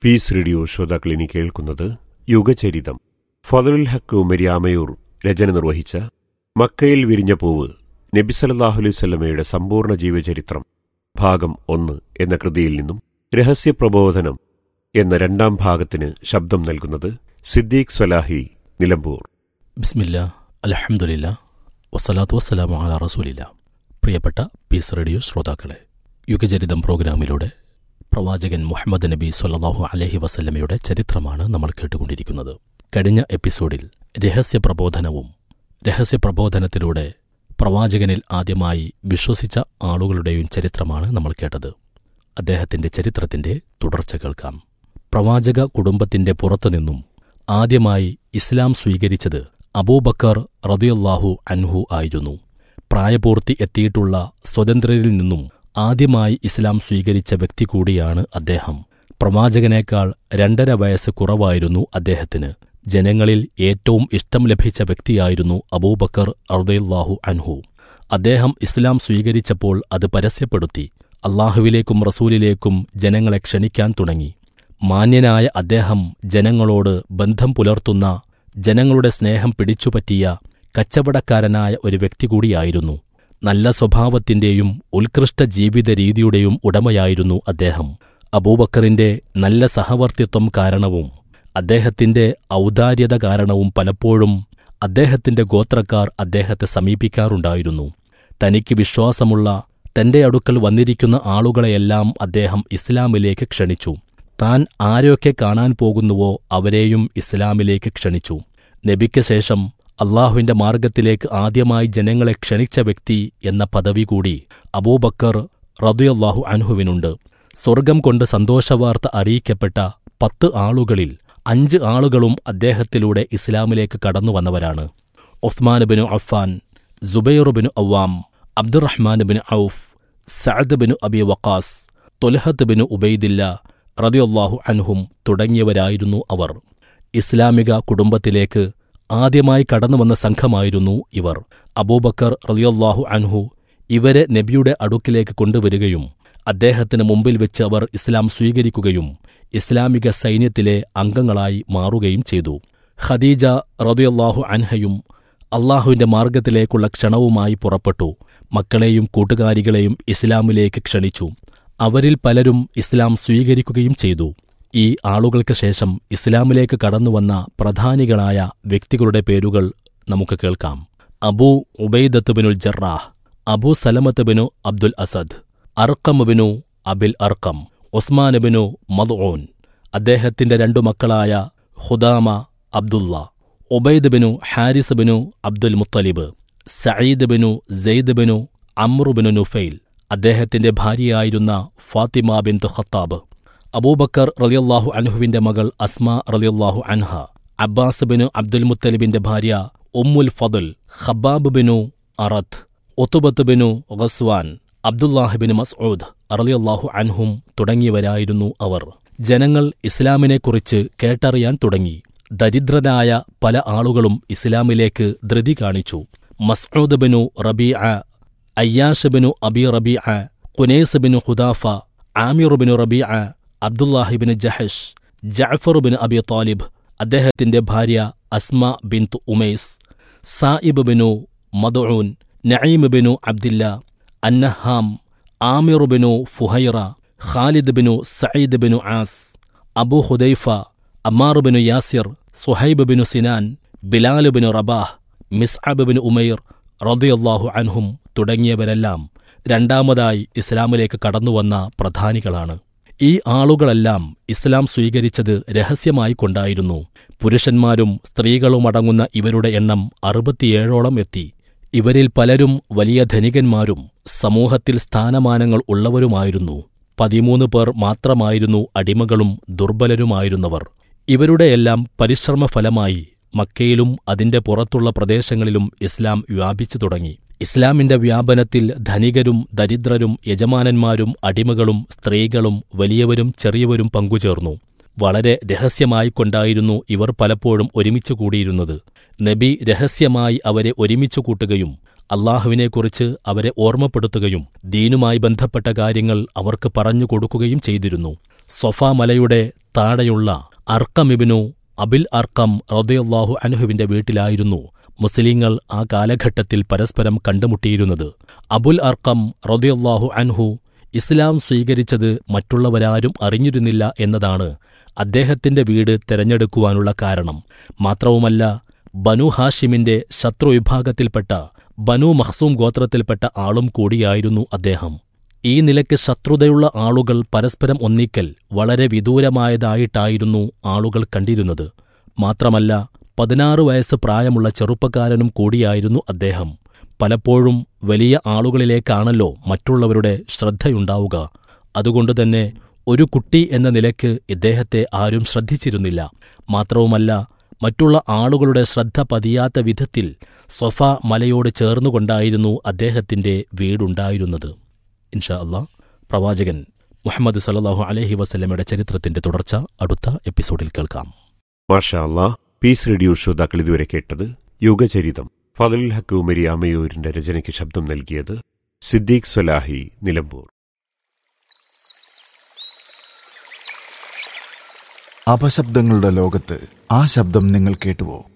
piece radio ശ്രോതാക്കൾ ഇനി കേൾക്കുന്നത് യുഗചരിതം ഫതലുൽ ഹക്ക് ഉമരിയാമയൂർ രചന നിർവഹിച്ച മക്കയിൽ വിരിഞ്ഞ പൂവ് നബിസലല്ലാഹു അലൈഹി സ്വല്ലമയുടെ സമ്പൂർണ്ണ ജീവചരിത്രം ഭാഗം ഒന്ന് എന്ന കൃതിയിൽ നിന്നും രഹസ്യപ്രബോധനം എന്ന രണ്ടാം ഭാഗത്തിന് ശബ്ദം നൽകുന്നത് സിദ്ദീഖ് സ്വലാഹി നിലമ്പൂർ ബിസ്മില്ല അലഹമുല്ല വസ്സലാത്തു വസ്സലാമു അല റസൂലില്ല പ്രിയപ്പെട്ട പീസ് റേഡിയോ ശ്രോതാക്കളെ യുഗചരിതം പ്രോഗ്രാമിലൂടെ പ്രവാചകൻ മുഹമ്മദ് നബി സൊല്ലാഹു അലഹി വസല്ലമയുടെ ചരിത്രമാണ് നമ്മൾ കേട്ടുകൊണ്ടിരിക്കുന്നത് കഴിഞ്ഞ എപ്പിസോഡിൽ രഹസ്യപ്രബോധനവും രഹസ്യപ്രബോധനത്തിലൂടെ പ്രവാചകനിൽ ആദ്യമായി വിശ്വസിച്ച ആളുകളുടെയും ചരിത്രമാണ് നമ്മൾ കേട്ടത് അദ്ദേഹത്തിന്റെ ചരിത്രത്തിന്റെ തുടർച്ച കേൾക്കാം പ്രവാചക കുടുംബത്തിന്റെ പുറത്തുനിന്നും ആദ്യമായി ഇസ്ലാം സ്വീകരിച്ചത് അബൂബക്കർ റതിയല്ലാഹു അൻഹു ആയിരുന്നു പ്രായപൂർത്തി എത്തിയിട്ടുള്ള സ്വതന്ത്രരിൽ നിന്നും ആദ്യമായി ഇസ്ലാം സ്വീകരിച്ച വ്യക്തി കൂടിയാണ് അദ്ദേഹം പ്രവാചകനേക്കാൾ രണ്ടര വയസ്സ് കുറവായിരുന്നു അദ്ദേഹത്തിന് ജനങ്ങളിൽ ഏറ്റവും ഇഷ്ടം ലഭിച്ച വ്യക്തിയായിരുന്നു അബൂബക്കർ അർദയല്ലാഹു അൻഹു അദ്ദേഹം ഇസ്ലാം സ്വീകരിച്ചപ്പോൾ അത് പരസ്യപ്പെടുത്തി അള്ളാഹുവിലേക്കും റസൂലിലേക്കും ജനങ്ങളെ ക്ഷണിക്കാൻ തുടങ്ങി മാന്യനായ അദ്ദേഹം ജനങ്ങളോട് ബന്ധം പുലർത്തുന്ന ജനങ്ങളുടെ സ്നേഹം പിടിച്ചുപറ്റിയ കച്ചവടക്കാരനായ ഒരു വ്യക്തി കൂടിയായിരുന്നു നല്ല സ്വഭാവത്തിന്റെയും ഉത്കൃഷ്ട ജീവിത രീതിയുടെയും ഉടമയായിരുന്നു അദ്ദേഹം അബൂബക്കറിന്റെ നല്ല സഹവർത്തിത്വം കാരണവും അദ്ദേഹത്തിന്റെ ഔദാര്യത കാരണവും പലപ്പോഴും അദ്ദേഹത്തിന്റെ ഗോത്രക്കാർ അദ്ദേഹത്തെ സമീപിക്കാറുണ്ടായിരുന്നു തനിക്ക് വിശ്വാസമുള്ള തന്റെ അടുക്കൽ വന്നിരിക്കുന്ന ആളുകളെയെല്ലാം അദ്ദേഹം ഇസ്ലാമിലേക്ക് ക്ഷണിച്ചു താൻ ആരെയൊക്കെ കാണാൻ പോകുന്നുവോ അവരെയും ഇസ്ലാമിലേക്ക് ക്ഷണിച്ചു നബിക്ക് ശേഷം അള്ളാഹുവിന്റെ മാർഗത്തിലേക്ക് ആദ്യമായി ജനങ്ങളെ ക്ഷണിച്ച വ്യക്തി എന്ന പദവി കൂടി അബൂബക്കർ റതുയല്ലാഹു അൻഹുവിനുണ്ട് സ്വർഗം കൊണ്ട് സന്തോഷവാർത്ത അറിയിക്കപ്പെട്ട പത്ത് ആളുകളിൽ അഞ്ച് ആളുകളും അദ്ദേഹത്തിലൂടെ ഇസ്ലാമിലേക്ക് കടന്നുവന്നവരാണ് Osman bin Affan Zubair bin Awwam Abdurrahman bin Auf Saad bin Abi Waqqas Talha bin Ubaidullah റതിയൊല്ലാഹു അൻഹും തുടങ്ങിയവരായിരുന്നു അവർ ഇസ്ലാമിക കുടുംബത്തിലേക്ക് ആദ്യമായി കടന്നുവന്ന സംഘമായിരുന്നു ഇവർ അബൂബക്കർ റലിയൊല്ലാഹു അൻഹു ഇവരെ നബിയുടെ അടുക്കിലേക്ക് കൊണ്ടുവരികയും അദ്ദേഹത്തിന് മുമ്പിൽ വെച്ച് അവർ ഇസ്ലാം സ്വീകരിക്കുകയും ഇസ്ലാമിക സൈന്യത്തിലെ അംഗങ്ങളായി മാറുകയും ചെയ്തു ഖദീജ റതിയൊല്ലാഹു അൻഹയും അള്ളാഹുവിന്റെ മാർഗത്തിലേക്കുള്ള ക്ഷണവുമായി പുറപ്പെട്ടു മക്കളെയും കൂട്ടുകാരികളെയും ഇസ്ലാമിലേക്ക് ക്ഷണിച്ചു അവരിൽ പലരും ഇസ്ലാം സ്വീകരിക്കുകയും ചെയ്തു ഈ ആളുകൾക്ക് ശേഷം ഇസ്ലാമിലേക്ക് കടന്നുവന്ന പ്രധാനികളായ വ്യക്തികളുടെ പേരുകൾ നമുക്ക് കേൾക്കാം Abu Ubaidah ibnul Jarrah Abu Salamah bin Abdul Asad Arqam bin Abil Arqam Usman bin Mazoon അദ്ദേഹത്തിന്റെ രണ്ടു മക്കളായ ഹുദാമ അബ്ദുള്ള ഒബൈദ് ബിനു ഹാരിസ് ബിനു അബ്ദുൽ മുത്തലിബ് സയീദ് ബിനു സെയ്ദ് ബിനു അമ്രു ബിനു നുഫൈൽ അദ്ദേഹത്തിന്റെ ഭാര്യയായിരുന്ന ഫാത്തിമ ബിൻ ഖത്താബ് അബൂബക്കർ റലിയല്ലാഹു അൻഹുവിന്റെ മകൾ അസ്മ റലിയല്ലാഹു അൻഹ അബ്ബാസ് ബിനു അബ്ദുൽ മുത്തലിബിന്റെ ഭാര്യ ഉമ്മുൽ ഫദൽ ഖബാബ് ബിനു അറത്ത് ഒത്തുബത്ത് ബിനു ഗസ്വാൻ അബ്ദുല്ലാഹിബിന് മസ്ഊദ് റലിയല്ലാഹു അൻഹും തുടങ്ങിയവരായിരുന്നു അവർ ജനങ്ങൾ ഇസ്ലാമിനെക്കുറിച്ച് കേട്ടറിയാൻ തുടങ്ങി ദരിദ്രനായ പല ആളുകളും ഇസ്ലാമിലേക്ക് ധൃതി കാണിച്ചു Masood bin Rabia Ayyash bin Abi Rabia Khunais bin Khudafa Amir bin Rabia Abdullah ibn Jahsh Jafar bin Abi Talib അദ്ദേഹത്തിന്റെ ഭാര്യ Asma bin Umais Saib bin Mazoon Nuaim bin Abdullah Annaham Amir bin Fuhaira Khalid bin Saeed bin Aas Abu Hudhaifa Ammar bin Yasir Suhaib bin Sinan Bilal bin Rabah Musab bin Umair റദിയല്ലാഹു അൻഹും തുടങ്ങിയവരെല്ലാം രണ്ടാമതായി ഇസ്ലാമിലേക്ക് കടന്നുവന്ന പ്രധാനികളാണ് ഈ ആളുകളെല്ലാം ഇസ്ലാം സ്വീകരിച്ചത് രഹസ്യമായി കൊണ്ടായിരുന്നു പുരുഷന്മാരും സ്ത്രീകളുമടങ്ങുന്ന ഇവരുടെ എണ്ണം അറുപത്തിയേഴോളം എത്തി ഇവരിൽ പലരും വലിയ ധനികന്മാരും സമൂഹത്തിൽ സ്ഥാനമാനങ്ങൾ ഉള്ളവരുമായിരുന്നു പതിമൂന്ന് പേർ മാത്രമായിരുന്നു അടിമകളും ദുർബലരുമായിരുന്നവർ ഇവരുടെയെല്ലാം പരിശ്രമഫലമായി മക്കയിലും അതിന്റെ പുറത്തുള്ള പ്രദേശങ്ങളിലും ഇസ്ലാം വ്യാപിച്ചു തുടങ്ങി ഇസ്ലാമിന്റെ വ്യാപനത്തിൽ ധനികരും ദരിദ്രരും യജമാനന്മാരും അടിമകളും സ്ത്രീകളും വലിയവരും ചെറിയവരും പങ്കുചേർന്നു വളരെ രഹസ്യമായിക്കൊണ്ടായിരുന്നു ഇവർ പലപ്പോഴും ഒരുമിച്ചു കൂടിയിരുന്നത് നബി രഹസ്യമായി അവരെ ഒരുമിച്ചു കൂട്ടുകയും അള്ളാഹുവിനെക്കുറിച്ച് അവരെ ഓർമ്മപ്പെടുത്തുകയും ദീനുമായി ബന്ധപ്പെട്ട കാര്യങ്ങൾ അവർക്ക് പറഞ്ഞു കൊടുക്കുകയും ചെയ്തിരുന്നു സൊഫ മലയുടെ താഴെയുള്ള അർക്കമിബിനു അബിൽ അർക്കം റദയല്ലാഹു അൻഹുവിന്റെ വീട്ടിലായിരുന്നു മുസ്ലിങ്ങൾ ആ കാലഘട്ടത്തിൽ പരസ്പരം കണ്ടുമുട്ടിയിരുന്നത് അബുൽ അർക്കം റദയല്ലാഹു അൻഹു ഇസ്ലാം സ്വീകരിച്ചത് മറ്റുള്ളവരാരും അറിഞ്ഞിരുന്നില്ല എന്നതാണ് അദ്ദേഹത്തിന്റെ വീട് തെരഞ്ഞെടുക്കുവാനുള്ള കാരണം മാത്രവുമല്ല ബനു ഹാഷിമിന്റെ ശത്രുവിഭാഗത്തിൽപ്പെട്ട ബനു മഹ്സൂം ഗോത്രത്തിൽപ്പെട്ട ആളും കൂടിയായിരുന്നു അദ്ദേഹം ഈ നിലയ്ക്ക് ശത്രുതയുള്ള ആളുകൾ പരസ്പരം ഒന്നിക്കൽ വളരെ വിദൂരമായതായിട്ടായിരുന്നു ആളുകൾ കണ്ടിരുന്നത് മാത്രമല്ല പതിനാറ് വയസ്സ് പ്രായമുള്ള ചെറുപ്പക്കാരനും കൂടിയായിരുന്നു അദ്ദേഹം പലപ്പോഴും വലിയ ആളുകളിലേക്കാണല്ലോ മറ്റുള്ളവരുടെ ശ്രദ്ധയുണ്ടാവുക അതുകൊണ്ടുതന്നെ ഒരു കുട്ടി എന്ന നിലയ്ക്ക് ഇദ്ദേഹത്തെ ആരും ശ്രദ്ധിച്ചിരുന്നില്ല മാത്രവുമല്ല മറ്റുള്ള ആളുകളുടെ ശ്രദ്ധ പതിയാത്ത വിധത്തിൽ സ്വഫ മലയോട് ചേർന്നുകൊണ്ടായിരുന്നു അദ്ദേഹത്തിന്റെ വീടുണ്ടായിരുന്നത് ഇൻഷാ അള്ളാ പ്രവാചകൻ മുഹമ്മദ് സല്ലാഹു അലഹി വസ്ലമയുടെ ചരിത്രത്തിന്റെ തുടർച്ച അടുത്ത എപ്പിസോഡിൽ കേൾക്കാം മാഷാ അല്ലാ പീസ് റേഡിയോ ശ്രോതാക്കൾ ഇതുവരെ കേട്ടത് യുഗചരിതം ഫതലുൽ ഹക്ക് ഉമരി അമയൂരിന്റെ രചനയ്ക്ക് ശബ്ദം നൽകിയത് സിദ്ദീഖ് സൊലാഹി നിലമ്പൂർ അപശബ്ദങ്ങളുടെ ലോകത്ത് ആ ശബ്ദം നിങ്ങൾ കേട്ടുവോ